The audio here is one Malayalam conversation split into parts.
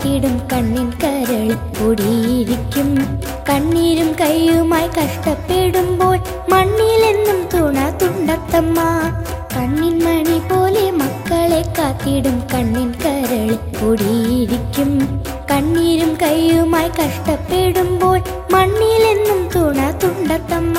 കാത്തിടും കണ്ണിൻ കരൾ പൊടിയിരിക്കും കണ്ണീരും കൈയുമായി കഷ്ടപ്പെടുമ്പോൾ മണ്ണിലെന്നും തുണ തുണ്ടത്തമ്മ കണ്ണിൻ മണി പോലെ മക്കളെ കാത്തിടും കണ്ണിൻ കരൾ പൊടിയിരിക്കും കണ്ണീരും കൈയുമായി കഷ്ടപ്പെടുമ്പോൾ മണ്ണിലെന്നും തുണ തുണ്ടത്തമ്മ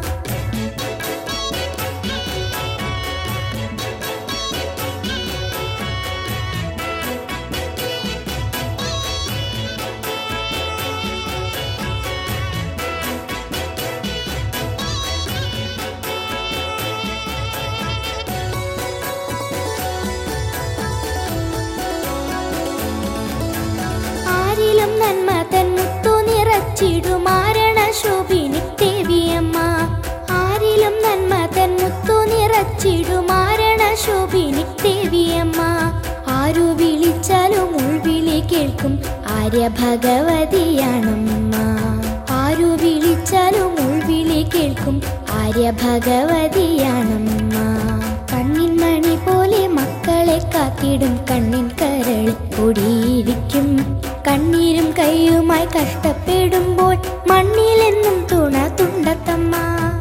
ആരിലും നന്മ തൻ മുത്തു നിറച്ചിടുമാരണ ശോഭിനി ദേവിയമ്മ ആരിലും നന്മ തൻ മുത്തു നിറച്ചിടുമാരണ ശോഭിനി ദേവിയമ്മ ആരു വിളിച്ചാലും ഉൾവിളി കേൾക്കും ആര്യ ഭഗവതിയാണമ്മ ആരു വിളിച്ചാലും ഉൾവിളി കേൾക്കും ആര്യ ഭഗവതിയാണമ്മ കണ്ണിൻ മണി പോലെ മക്കളെ കാത്തിടും കണ്ണിൻ കരൾ പൊടിയിരിക്കും കണ്ണീരും കൈയുമായി കഷ്ടപ്പെടുമ്പോൾ മണ്ണിലെന്നും തുണ തുണ്ടത്തമ്മ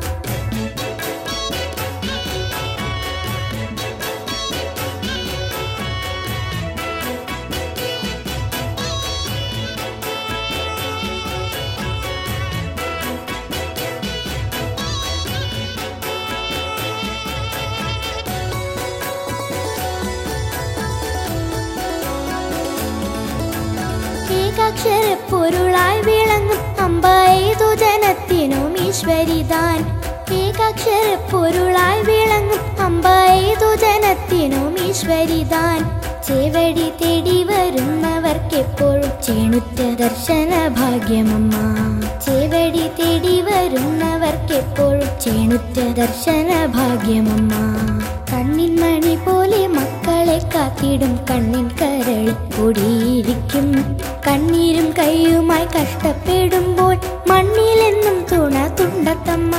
ഏകാക്ഷര പൊരുളായി വിളങ്ങും അമ്പായതു ജനത്തിനും ഈശ്വരിതാൻ ഏകാക്ഷര പൊരുളായി വിളങ്ങും അമ്പായതു ജനത്തിനും ഈശ്വരിതാൻ ചേവടി തേടി വരുന്നവർക്കെപ്പോഴും ചേണുറ്റ ദർശന ഭാഗ്യമമ്മ ചേവടി തേടി വരുന്നവർക്കെപ്പോഴും ചേണുറ്റ ദർശന ഭാഗ്യമമ്മ കണ്ണിൻ മണി പോലെ മക്കളെ കാത്തിടും കണ്ണിൻ കരൾ പൊടിയിരിക്കും കണ്ണീരും കൈയുമായി കഷ്ടപ്പെടുമ്പോൾ മണ്ണിലെന്നും തുണ തുണ്ടത്തമ്മ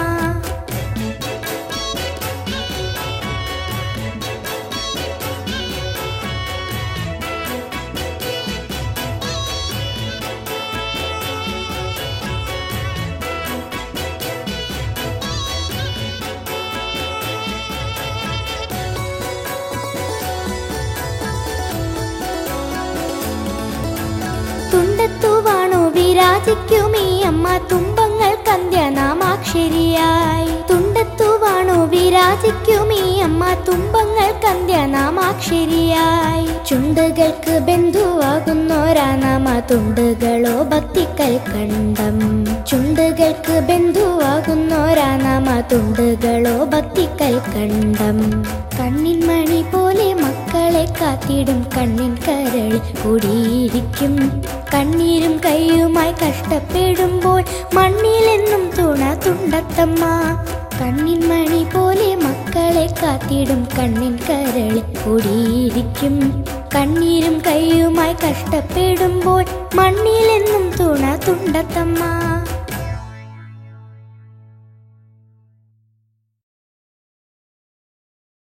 തുണ്ടത്തുവാണു വിരാജിക്കുമീ അമ്മ തുമ്പങ്ങൾ കന്ധ്യനാമാക്ഷരിയായി തുണ്ടത്തുവാണു വിരാജിക്കുമീ അമ്മ തുമ്പങ്ങൾ കന്ധ്യനാമാക്ഷരിയായി ചുണ്ടുകൾക്ക് ബന്ധുവാകുന്നോരാ നാമ തുണ്ടുകളോ ഭക്തിക്കൽ കണ്ടം ചുണ്ടുകൾക്ക് ബന്ധുവാകുന്നോരാ നാമ തുണ്ടുകളോ ഭക്തിക്കൽ കണ്ടം കണ്ണിൻ മണി പോലെ മക്കളെ കാത്തിടും കണ്ണിൻ കരൾ കൂടിയിരിക്കും കണ്ണീരും കൈയുമായി കഷ്ടപ്പെടുമ്പോൾ മണ്ണിലെന്നും തുണ തുണ്ടത്തമ്മ കണ്ണിൻ മണി പോലെ മക്കളെ കാത്തിടും കണ്ണിൻ കരൾ കൂടിയിരിക്കും കണ്ണീരും കൈയുമായി കഷ്ടപ്പെടുമ്പോൾ മണ്ണിലെന്നും തുണ തുണ്ടത്തമ്മ